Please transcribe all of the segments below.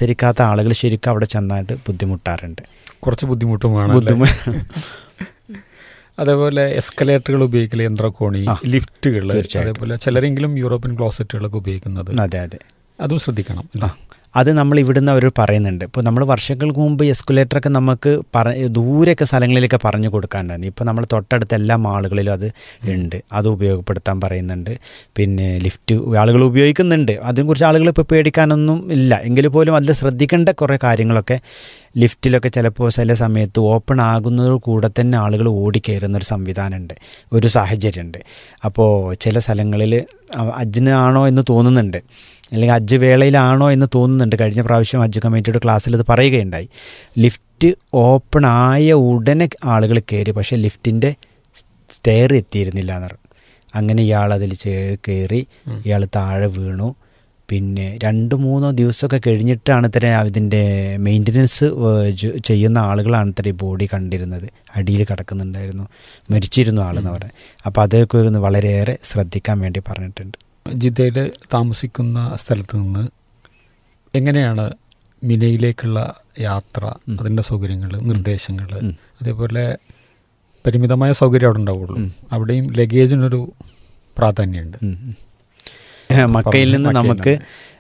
അനുസരിക്കാത്ത ആളുകൾ ശരിക്കും അവിടെ ചെന്നായിട്ട് ബുദ്ധിമുട്ടാറുണ്ട് കുറച്ച് ബുദ്ധിമുട്ടുമാണ് ബുദ്ധിമുട്ട് അതേപോലെ എസ്കലേറ്ററുകൾ ഉപയോഗിക്കൽ യന്ത്രക്കോണി ആ, ലിഫ്റ്റുകൾ തീർച്ചയായിട്ടും. അതേപോലെ ചിലരെങ്കിലും യൂറോപ്യൻ ക്ലോസറ്റുകളൊക്കെ ഉപയോഗിക്കുന്നത് അതെ അതെ അതും ശ്രദ്ധിക്കണം ആ അത് നമ്മൾ ഇവിടുന്ന് അവർ പറയുന്നുണ്ട് ഇപ്പോൾ നമ്മൾ വർഷങ്ങൾക്ക് മുമ്പ് എസ്കുലേറ്ററൊക്കെ നമുക്ക് പറ ദൂരെയൊക്കെ സ്ഥലങ്ങളിലൊക്കെ പറഞ്ഞു കൊടുക്കാനുണ്ടായിരുന്നു ഇപ്പോൾ നമ്മൾ തൊട്ടടുത്ത എല്ലാ മാളുകളിലും അത് ഉണ്ട് അത് ഉപയോഗപ്പെടുത്താൻ പറയുന്നുണ്ട് പിന്നെ ലിഫ്റ്റ് ആളുകൾ ഉപയോഗിക്കുന്നുണ്ട് അതിനെക്കുറിച്ച് ആളുകൾ ഇപ്പോൾ പേടിക്കാനൊന്നും ഇല്ല എങ്കിൽ പോലും അതിൽ ശ്രദ്ധിക്കേണ്ട കുറേ കാര്യങ്ങളൊക്കെ ലിഫ്റ്റിലൊക്കെ ചിലപ്പോൾ ചില സമയത്ത് ഓപ്പൺ ആകുന്നതോട് കൂടെ തന്നെ ആളുകൾ ഓടിക്കയറുന്നൊരു സംവിധാനമുണ്ട് ഒരു സാഹചര്യമുണ്ട് അപ്പോൾ ചില സ്ഥലങ്ങളിൽ അജ്ജിനാണോ എന്ന് തോന്നുന്നുണ്ട് അല്ലെങ്കിൽ ഹജ്ജ് വേളയിലാണോ എന്ന് തോന്നുന്നുണ്ട് കഴിഞ്ഞ പ്രാവശ്യം ഹജ്ജ് കമ്മിറ്റിയുടെ ക്ലാസ്സിൽ ഇത് പറയുകയുണ്ടായി ലിഫ്റ്റ് ഓപ്പൺ ആയ ഉടനെ ആളുകൾ കയറി പക്ഷേ ലിഫ്റ്റിൻ്റെ സ്റ്റെയർ എത്തിയിരുന്നില്ല എന്ന് പറഞ്ഞു അങ്ങനെ ഇയാൾ അതിൽ കയറി ഇയാൾ താഴെ വീണു പിന്നെ രണ്ട് മൂന്നോ ദിവസമൊക്കെ കഴിഞ്ഞിട്ടാണ് ഇത്തരം ഇതിൻ്റെ മെയിൻ്റനൻസ് ചെയ്യുന്ന ആളുകളാണ് ഇത്ര ഈ ബോഡി കണ്ടിരുന്നത് അടിയിൽ കിടക്കുന്നുണ്ടായിരുന്നു മരിച്ചിരുന്നു ആളെന്ന് പറയാം അപ്പോൾ അതൊക്കെ ഒന്ന് വളരെയേറെ ശ്രദ്ധിക്കാൻ വേണ്ടി പറഞ്ഞിട്ടുണ്ട് ജിദ്ദയിൽ താമസിക്കുന്ന സ്ഥലത്ത് നിന്ന് എങ്ങനെയാണ് മിനയിലേക്കുള്ള യാത്ര ഉം. അതിൻ്റെ സൗകര്യങ്ങൾ നിർദ്ദേശങ്ങൾ ഉം. അതേപോലെ പരിമിതമായ സൗകര്യം അവിടെ ഉണ്ടാവുള്ളൂ ഉം. അവിടെയും ലഗേജിനൊരു പ്രാധാന്യമുണ്ട് ഉം. മക്കയിൽ നിന്ന് മക്കയിൽ നമുക്ക്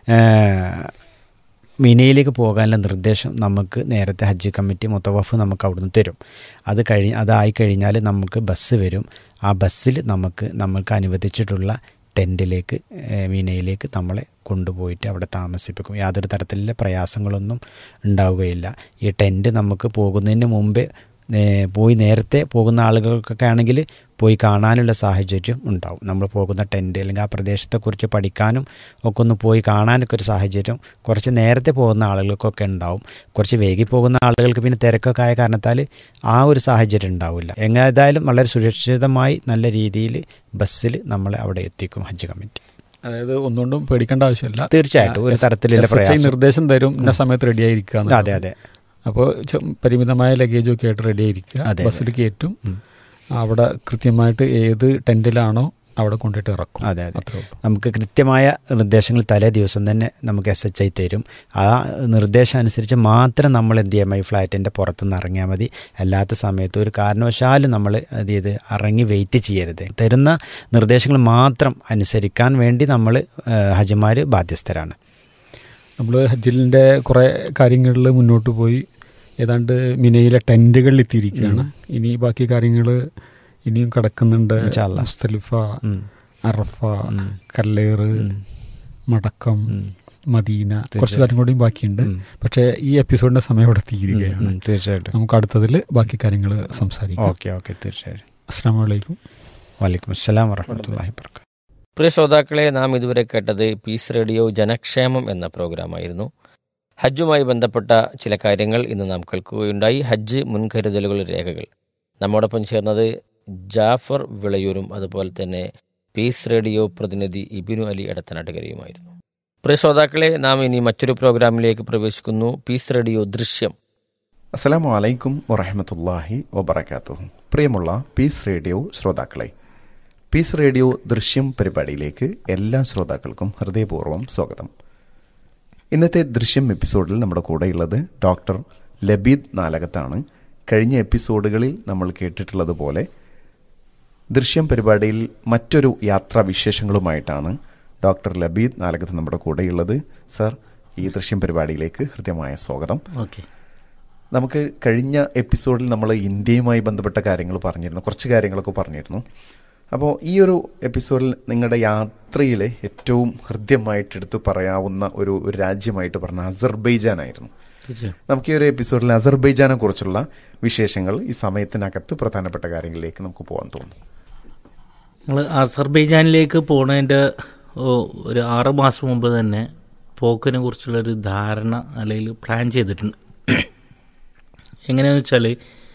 മിനയിലേക്ക് പോകാനുള്ള നിർദ്ദേശം നമുക്ക് നേരത്തെ ഹജ്ജ് കമ്മിറ്റി മുത്തവഫ് നമുക്ക് അവിടുന്ന് തരും അത് കഴിഞ്ഞ് അതായി കഴിഞ്ഞാൽ നമുക്ക് ബസ് വരും ആ ബസ്സിൽ നമുക്ക് നമുക്ക് അനുവദിച്ചിട്ടുള്ള ടെൻറ്റിലേക്ക് മീനയിലേക്ക് നമ്മളെ കൊണ്ടുപോയിട്ട് അവിടെ താമസിപ്പിക്കും യാതൊരു തരത്തിലുള്ള പ്രയാസങ്ങളൊന്നും ഉണ്ടാവുകയില്ല ഈ ടെൻറ്റ് നമുക്ക് പോകുന്നതിന് മുമ്പേ നേ- പോയി നേരത്തെ പോകുന്ന ആളുകൾക്കൊക്കെ ആണെങ്കിൽ പോയി കാണാനുള്ള സാഹചര്യം ഉണ്ടാവും നമ്മൾ പോകുന്ന ടെൻറ്റ് അല്ലെങ്കിൽ ആ പ്രദേശത്തെക്കുറിച്ച് പഠിക്കാനും ഒക്കെ ഒന്ന് പോയി കാണാനൊക്കെ ഒരു സാഹചര്യം കുറച്ച് നേരത്തെ പോകുന്ന ആളുകൾക്കൊക്കെ ഉണ്ടാവും കുറച്ച് വൈകി പോകുന്ന ആളുകൾക്ക് പിന്നെ തിരക്കൊക്കെ ആയ കാരണത്താൽ ആ ഒരു സാഹചര്യം ഉണ്ടാവില്ല എങ്ങേതായാലും വളരെ സുരക്ഷിതമായി നല്ല രീതിയിൽ ബസ്സിൽ നമ്മളെ അവിടെ എത്തിക്കും ഹജ്ജ് കമ്മിറ്റി അതായത് ഒന്നുകൊണ്ടും പേടിക്കേണ്ട ആവശ്യമില്ല തീർച്ചയായിട്ടും ഒരു എസ്- തരത്തിലുള്ള എസ് എച്ച് ഐ പ്രയാസം നിർദ്ദേശം തരും ഇന്ന സമയത്ത് റെഡി ആയിരിക്കുക അതെ അതെ അപ്പോൾ പരിമിതമായ ലഗേജും ഒക്കെ ആയിട്ട് റെഡി ആയിരിക്കുക അതെ, അതെ. ബസ്സിൽ കയറ്റും ഉം. അവിടെ കൃത്യമായിട്ട് ഏത് ടെൻറ്റിലാണോ അവിടെ കൊണ്ടിട്ട് ഇറക്കും അതെ അതെ അത്രേ ഉള്ളൂ നമുക്ക് കൃത്യമായ നിർദ്ദേശങ്ങൾ തലേ ദിവസം തന്നെ നമുക്ക് എസ് എച്ച് ഐ തരും ആ നിർദ്ദേശം അനുസരിച്ച് മാത്രം നമ്മൾ എന്ത് ചെയ്യാം ഈ ഫ്ലാറ്റിൻ്റെ പുറത്തുനിന്ന് ഇറങ്ങിയാൽ മതി അല്ലാത്ത സമയത്ത് ഒരു കാരണവശാലും നമ്മൾ അത് ചെയ്ത് ഇറങ്ങി വെയിറ്റ് ചെയ്യരുത് തരുന്ന നിർദ്ദേശങ്ങൾ മാത്രം അനുസരിക്കാൻ വേണ്ടി നമ്മൾ ഹജിമാർ ബാധ്യസ്ഥരാണ് നമ്മൾ ഹജ്ജിലിൻ്റെ കുറേ കാര്യങ്ങളിൽ മുന്നോട്ട് പോയി ഏതാണ്ട് മിനയിലെ ടെൻറ്റുകളിൽ എത്തിയിരിക്കുകയാണ് ഇനി ബാക്കി കാര്യങ്ങൾ ഇനിയും കിടക്കുന്നുണ്ട് ഇൻഷാ അല്ലാ. മുസ്തലിഫ ഉം. അറഫ ഉം. കല്ലേറ് ഉം. മടക്കം ഉം. മദീന കുറച്ച് തീർച്ചയായും. കാര്യം കൂടിയും ബാക്കിയുണ്ട് ഉം. പക്ഷേ ഈ എപ്പിസോഡിന്റെ സമയം ഇവിടെ തീരുകയാണ് ഉം, തീർച്ചയായിട്ടും നമുക്ക് അടുത്തതിൽ ബാക്കി കാര്യങ്ങൾ സംസാരിക്കാം ഓക്കെ ഓക്കെ തീർച്ചയായിട്ടും അസ്സാം വലൈക്കും വലൈക്കും അസ്സലാം വറഹമത്തല്ലാഹി വർക്കാത്തു പ്രിയ ശ്രോതാക്കളെ നാം ഇതുവരെ കേട്ടത് പീസ് റേഡിയോ ജനക്ഷേമം എന്ന പ്രോഗ്രാമായിരുന്നു ഹജ്ജുമായി ബന്ധപ്പെട്ട ചില കാര്യങ്ങൾ ഇന്ന് നാം കേൾക്കുകയുണ്ടായി ഹജ്ജ് മുൻകരുതലുകൾ രേഖകൾ നമ്മോടൊപ്പം ചേർന്നത് ജാഫർ വിളയൂരും അതുപോലെ തന്നെ പീസ് റേഡിയോ പ്രതിനിധി ഇബിനു അലി എടത്തനാട്ടുകരയുമായിരുന്നു പ്രിയ ശ്രോതാക്കളെ നാം ഇനി മറ്റൊരു പ്രോഗ്രാമിലേക്ക് പ്രവേശിക്കുന്നു പീസ് റേഡിയോ ദൃശ്യം അസ്സലാമു അലൈക്കും വറഹമത്തല്ലാഹി വബർക്കാത്തു പ്രിയമുള്ള പീസ് റേഡിയോ ശ്രോതാക്കളെ പീസ് റേഡിയോ ദൃശ്യം പരിപാടിയിലേക്ക് എല്ലാ ശ്രോതാക്കൾക്കും ഹൃദയപൂർവ്വം സ്വാഗതം ഇന്നത്തെ ദൃശ്യം എപ്പിസോഡിൽ നമ്മുടെ കൂടെയുള്ളത് ഡോക്ടർ ലബീദ് നാലകത്താണ് കഴിഞ്ഞ എപ്പിസോഡുകളിൽ നമ്മൾ കേട്ടിട്ടുള്ളതുപോലെ ദൃശ്യം പരിപാടിയിൽ മറ്റൊരു യാത്രാ വിശേഷങ്ങളുമായിട്ടാണ് ഡോക്ടർ ലബീദ് നാലകത്ത് നമ്മുടെ കൂടെയുള്ളത് സർ ഈ ദൃശ്യം പരിപാടിയിലേക്ക് ഹൃദ്യമായ സ്വാഗതം ഓക്കെ നമുക്ക് കഴിഞ്ഞ എപ്പിസോഡിൽ നമ്മൾ ഇന്ത്യയുമായി ബന്ധപ്പെട്ട കാര്യങ്ങൾ പറഞ്ഞിരുന്നു കുറച്ച് കാര്യങ്ങളൊക്കെ പറഞ്ഞിരുന്നു അപ്പോൾ ഈ ഒരു എപ്പിസോഡിൽ നിങ്ങളുടെ യാത്രയിലെ ഏറ്റവും ഹൃദ്യമായിട്ട് എടുത്തു പറയാവുന്ന ഒരു ഒരു രാജ്യമായിട്ട് പറഞ്ഞ അസർബൈജാൻ ആയിരുന്നു തീർച്ചയായും നമുക്ക് ഈ ഒരു എപ്പിസോഡിൽ അസർബൈജാനെ കുറിച്ചുള്ള വിശേഷങ്ങൾ ഈ സമയത്തിനകത്ത് പ്രധാനപ്പെട്ട കാര്യങ്ങളിലേക്ക് നമുക്ക് പോകാൻ തോന്നുന്നു ഞങ്ങൾ അസർബൈജാനിലേക്ക് പോണതിൻ്റെ ഒരു ആറ് മാസം മുമ്പ് തന്നെ പോക്കിനെ കുറിച്ചുള്ളൊരു ധാരണ അല്ലെങ്കിൽ പ്ലാൻ ചെയ്തിട്ടുണ്ട് എങ്ങനെയാണെന്ന് വെച്ചാൽ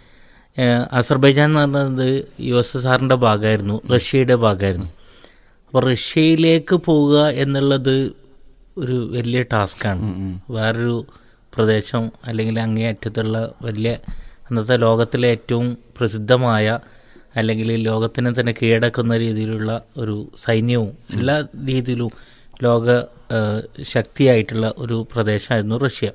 അസർബൈജാൻ എന്ന് പറഞ്ഞത് യു എസ് എസ് ആറിൻ്റെ ഭാഗമായിരുന്നു റഷ്യയുടെ ഭാഗമായിരുന്നു അപ്പോൾ റഷ്യയിലേക്ക് പോവുക എന്നുള്ളത് ഒരു വലിയ ടാസ്ക്കാണ് വേറൊരു പ്രദേശം അല്ലെങ്കിൽ അങ്ങേയറ്റത്തുള്ള വലിയ അന്നത്തെ ലോകത്തിലെ ഏറ്റവും പ്രസിദ്ധമായ അല്ലെങ്കിൽ ലോകത്തിനെ തന്നെ കീഴടക്കുന്ന രീതിയിലുള്ള ഒരു സൈന്യവും എല്ലാ രീതിയിലും ലോക ആ, ശക്തിയായിട്ടുള്ള ഒരു പ്രദേശമായിരുന്നു റഷ്യ